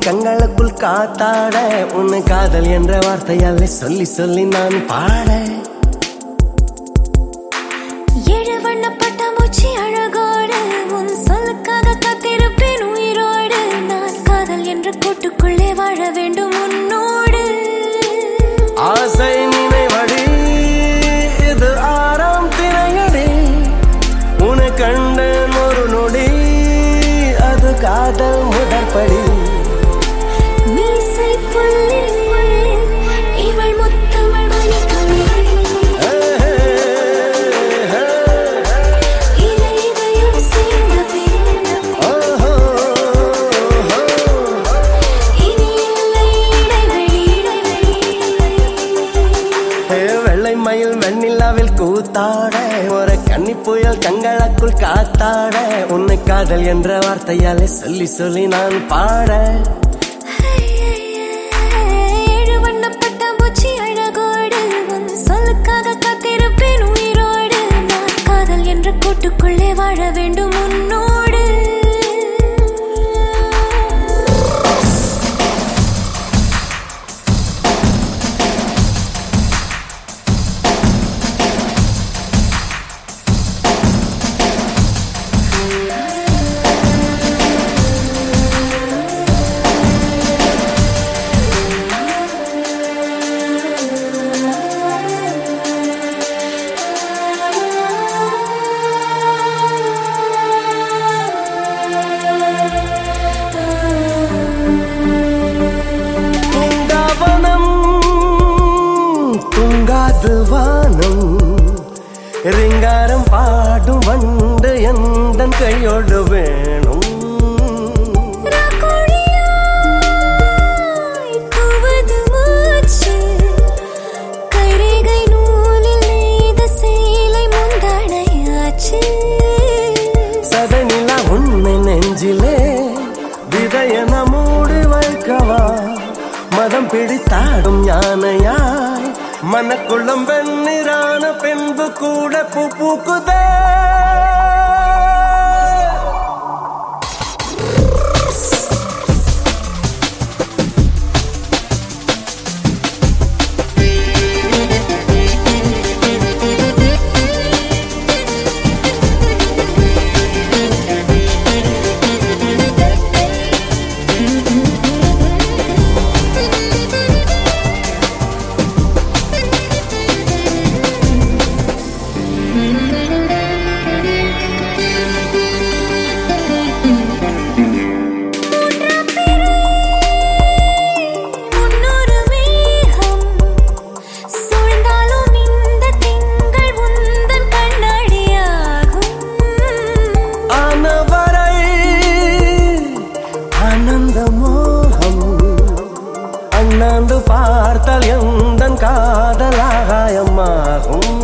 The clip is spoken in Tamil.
கங்களுக்குள் காத்தாட உன்னை காதல் என்ற வார்த்தையால் சொல்லி சொல்லி நான் பாட ஏழு வண்ண பட்டாம்பூச்சி அழகோடு உன் சொல்லுக்காக காத்திருப்பேன் உயிரோடு நான் காதல் என்ற கூட்டுக்குள்ளே வாழ வேண்டும் உன்னோடு ஆசை நினைவடி இது ஆறாம் திரையடி உன்னை கண்டேன் ஒரு நொடி அது காதல் முதற்படி மீசை புல்லில் இவள் முத்தமிழ் மணித்துளி இதை இதயம் சேர்ந்தவே இனி இல்லை இடைவெளி ஏ, வெள்ளை மயில் வெண்ணிலாவில் கூத்தாட ஒரு கன்னி புயல் கங்களுக்குள் காத்தாட உன்னை காதல் என்ற வார்த்தையாலே சொல்லி சொல்லி நான் பாட ஏழு வண்ண பட்டாம்பூச்சி அழகோடு உன் சொல்லுக்காக காத்திருப்பேன் உயிரோடு நான் காதல் என்ற கூட்டுக்குள்ளே வாழ வேண்டும் உன்னோடு பூங்காவனம் தூங்காது வானம் ரிங்காரம் பாடும் வண்டு எந்த கையோடு வேணும் ராக்கோழியாய் கூவது மூச்சு கைரேகை நூலில் நெய்த சேலை முந்தானையாச்சு சதனிலா உன்னை நெஞ்சிலே விதையன மூடி வைக்கவா மதம் பிடித்தாடும் யானையாய் மனக்குள்ளம் வெண்ணிறான பின்பு கூட பூ பூக்குதே முன்னொரு மேகம் சூழ்ந்தாலும் இந்த திங்கள் உந்தன் கண்ணாடியாகும் ஆனவரை ஆனந்த மோகம் அண்ணாந்து பார்த்தால் எந்த காதலாகாயமாகும்